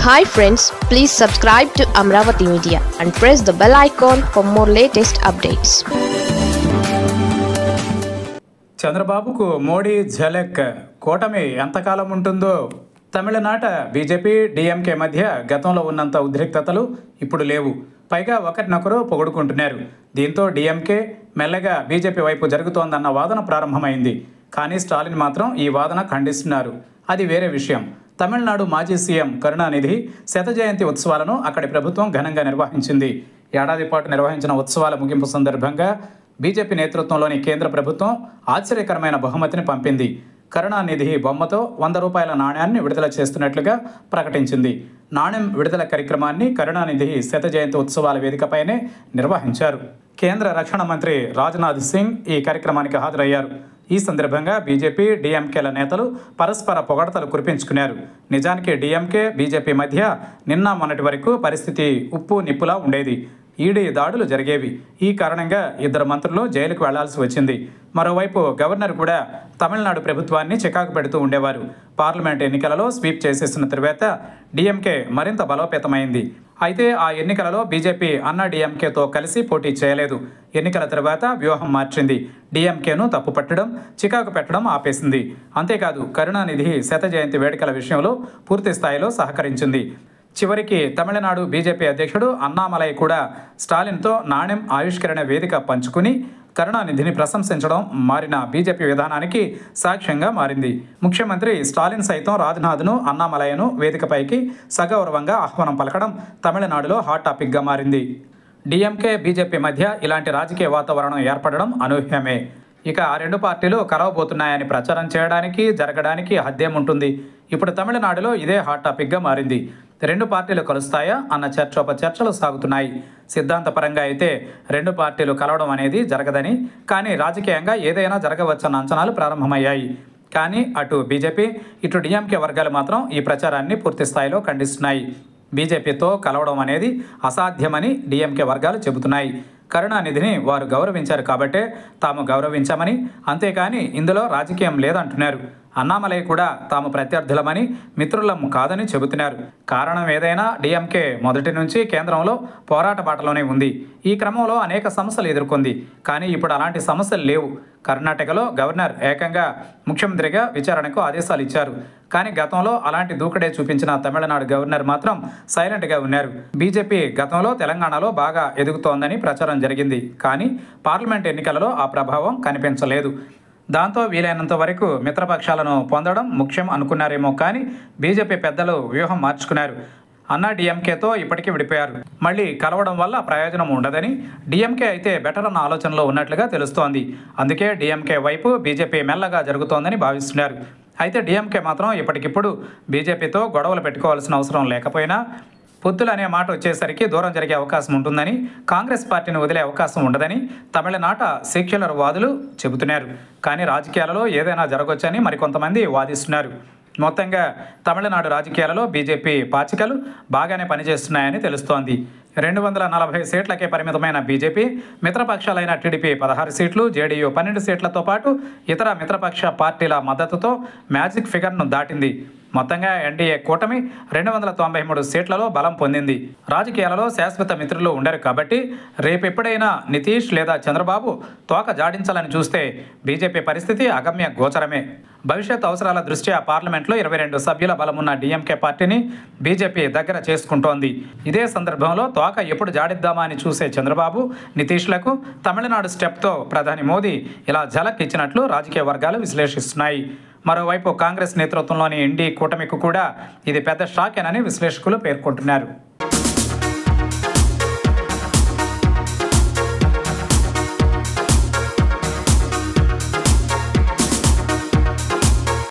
hi friends please subscribe to Amaravati media and press the bell icon for more latest updates చంద్రబాబుకు మోడీ ఝలక్ కూటమి ఎంతకాలం ఉంటుందో తమిళనాట బీజేపీ డీఎంకే మధ్య గతంలో ఉన్నంత ఉద్రిక్తతలు ఇప్పుడు లేవు పైగా ఒకరినొకరు పొగుడుకుంటున్నారు దీంతో డీఎంకే మెల్లగా బీజేపీ వైపు జరుగుతోందన్న వాదన ప్రారంభమైంది కానీ స్టాలిన్ మాత్రం ఈ వాదన ఖండిస్తున్నారు అది వేరే విషయం తమిళనాడు మాజీ సీఎం కరుణానిధి శత జయంతి ఉత్సవాలను అక్కడి ప్రభుత్వం ఘనంగా నిర్వహించింది ఏడాది పాటు నిర్వహించిన ఉత్సవాల ముగింపు సందర్భంగా బీజేపీ నేతృత్వంలోని కేంద్ర ప్రభుత్వం ఆశ్చర్యకరమైన బహుమతిని పంపింది కరుణానిధి బొమ్మతో వంద రూపాయల నాణ్యాన్ని విడుదల చేస్తున్నట్లుగా ప్రకటించింది నాణ్యం విడుదల కార్యక్రమాన్ని కరుణానిధి శత జయంతి ఉత్సవాల వేదికపైనే నిర్వహించారు కేంద్ర రక్షణ మంత్రి రాజ్నాథ్ సింగ్ ఈ కార్యక్రమానికి హాజరయ్యారు ఈ సందర్భంగా బీజేపీ డీఎంకేల నేతలు పరస్పర పొగడతలు కురిపించుకున్నారు నిజానికి డీఎంకే బీజేపీ మధ్య నిన్న మొన్నటి వరకు పరిస్థితి ఉప్పు నిప్పులా ఉండేది ఈడీ దాడులు జరిగేవి ఈ కారణంగా ఇద్దరు మంత్రులు జైలుకు వెళ్లాల్సి వచ్చింది మరోవైపు గవర్నర్ కూడా తమిళనాడు ప్రభుత్వాన్ని చికాకు పెడుతూ ఉండేవారు పార్లమెంట్ ఎన్నికలలో స్వీప్ చేసేసిన తరువాత డీఎంకే మరింత బలోపేతమైంది అయితే ఆ ఎన్నికలలో బీజేపీ అన్నా డీఎంకేతో కలిసి పోటీ చేయలేదు ఎన్నికల తర్వాత వ్యూహం మార్చింది డీఎంకేను తప్పుపట్టడం చికాకు పెట్టడం ఆపేసింది అంతేకాదు కరుణానిధి శత జయంతి వేడుకల విషయంలో పూర్తి స్థాయిలో సహకరించింది చివరికి తమిళనాడు బీజేపీ అధ్యక్షుడు అన్నామలై కూడా స్టాలిన్తో నాణ్యం ఆవిష్కరణ వేదిక పంచుకుని కరుణానిధిని ప్రశంసించడం మారిన బీజేపీ విధానానికి సాక్ష్యంగా మారింది ముఖ్యమంత్రి స్టాలిన్ సైతం రాజ్నాథ్ను అన్నామలయను వేదికపైకి సగౌరవంగా ఆహ్వానం పలకడం తమిళనాడులో హాట్ టాపిక్గా మారింది డిఎంకే బీజేపీ మధ్య ఇలాంటి రాజకీయ వాతావరణం ఏర్పడడం అనూహ్యమే ఇక ఆ రెండు పార్టీలు కలవబోతున్నాయని ప్రచారం చేయడానికి జరగడానికి హద్దేముంటుంది ఇప్పుడు తమిళనాడులో ఇదే హాట్ టాపిక్గా మారింది రెండు పార్టీలు కలుస్తాయా అన్న చర్చోపచర్చలు సాగుతున్నాయి సిద్ధాంతపరంగా అయితే రెండు పార్టీలు కలవడం అనేది జరగదని కానీ రాజకీయంగా ఏదైనా జరగవచ్చన్న అంచనాలు ప్రారంభమయ్యాయి కానీ అటు బీజేపీ ఇటు డిఎంకే వర్గాలు మాత్రం ఈ ప్రచారాన్ని పూర్తి స్థాయిలో ఖండిస్తున్నాయి బీజేపీతో కలవడం అనేది అసాధ్యమని డిఎంకే వర్గాలు చెబుతున్నాయి కరుణానిధిని వారు గౌరవించారు కాబట్టే తాము గౌరవించామని అంతేకాని ఇందులో రాజకీయం లేదంటున్నారు అన్నామలై కూడా తాము ప్రత్యర్థులమని మిత్రులం కాదని చెబుతున్నారు కారణం ఏదైనా డిఎంకే మొదటి నుంచి కేంద్రంలో పోరాట బాటలోనే ఉంది ఈ క్రమంలో అనేక సమస్యలు ఎదుర్కొంది కానీ ఇప్పుడు అలాంటి సమస్యలు లేవు కర్ణాటకలో గవర్నర్ ఏకంగా ముఖ్యమంత్రిగా విచారణకు ఆదేశాలు ఇచ్చారు కానీ గతంలో అలాంటి దూకుడే చూపించిన తమిళనాడు గవర్నర్ మాత్రం సైలెంట్గా ఉన్నారు బీజేపీ గతంలో తెలంగాణలో బాగా ఎదుగుతోందని ప్రచారం జరిగింది కానీ పార్లమెంట్ ఎన్నికలలో ఆ ప్రభావం కనిపించలేదు దాంతో వీలైనంత వరకు మిత్రపక్షాలను పొందడం ముఖ్యం అనుకున్నారేమో కానీ బీజేపీ పెద్దలు వ్యూహం మార్చుకున్నారు అన్నా డిఎంకేతో ఇప్పటికీ విడిపోయారు మళ్ళీ కలవడం వల్ల ప్రయోజనం ఉండదని డిఎంకే అయితే బెటర్ అన్న ఆలోచనలో ఉన్నట్లుగా తెలుస్తోంది అందుకే డిఎంకే వైపు బీజేపీ మెల్లగా జరుగుతోందని భావిస్తున్నారు అయితే డిఎంకే మాత్రం ఇప్పటికిప్పుడు బీజేపీతో గొడవలు పెట్టుకోవాల్సిన అవసరం లేకపోయినా పొత్తులు అనే మాట వచ్చేసరికి దూరం జరిగే అవకాశం ఉంటుందని కాంగ్రెస్ పార్టీని వదిలే అవకాశం ఉండదని తమిళనాట సెక్యులర్ వాదులు చెబుతున్నారు కానీ రాజకీయాలలో ఏదైనా జరగవచ్చని మరికొంతమంది వాదిస్తున్నారు మొత్తంగా తమిళనాడు రాజకీయాలలో బీజేపీ పాచికలు బాగానే పనిచేస్తున్నాయని తెలుస్తోంది రెండు వందల నలభై సీట్లకే పరిమితమైన బీజేపీ మిత్రపక్షాలైన టీడీపీ పదహారు సీట్లు జేడీయూ పన్నెండు సీట్లతో పాటు ఇతర మిత్రపక్ష పార్టీల మద్దతుతో మ్యాజిక్ ఫిగర్ను దాటింది మొత్తంగా ఎన్డీఏ కూటమి రెండు వందల తొంభై మూడు సీట్లలో బలం పొందింది రాజకీయాలలో శాశ్వత మిత్రులు ఉండరు కాబట్టి రేపు ఎప్పుడైనా నితీష్ లేదా చంద్రబాబు తోక జాడించాలని చూస్తే బీజేపీ పరిస్థితి అగమ్య గోచరమే భవిష్యత్ అవసరాల దృష్ట్యా పార్లమెంట్లో ఇరవై రెండు సభ్యుల బలమున్న డీఎంకే పార్టీని బీజేపీ దగ్గర చేసుకుంటోంది ఇదే సందర్భంలో తోక ఎప్పుడు జాడిద్దామా అని చూసే చంద్రబాబు నితీష్లకు తమిళనాడు స్టెప్తో ప్రధాని మోదీ ఇలా ఝలక్ ఇచ్చినట్లు రాజకీయ వర్గాలు విశ్లేషిస్తున్నాయి మరోవైపు కాంగ్రెస్ నేతృత్వంలోని ఎన్డీ కూటమికి కూడా ఇది పెద్ద షాకేనని విశ్లేషకులు పేర్కొంటున్నారు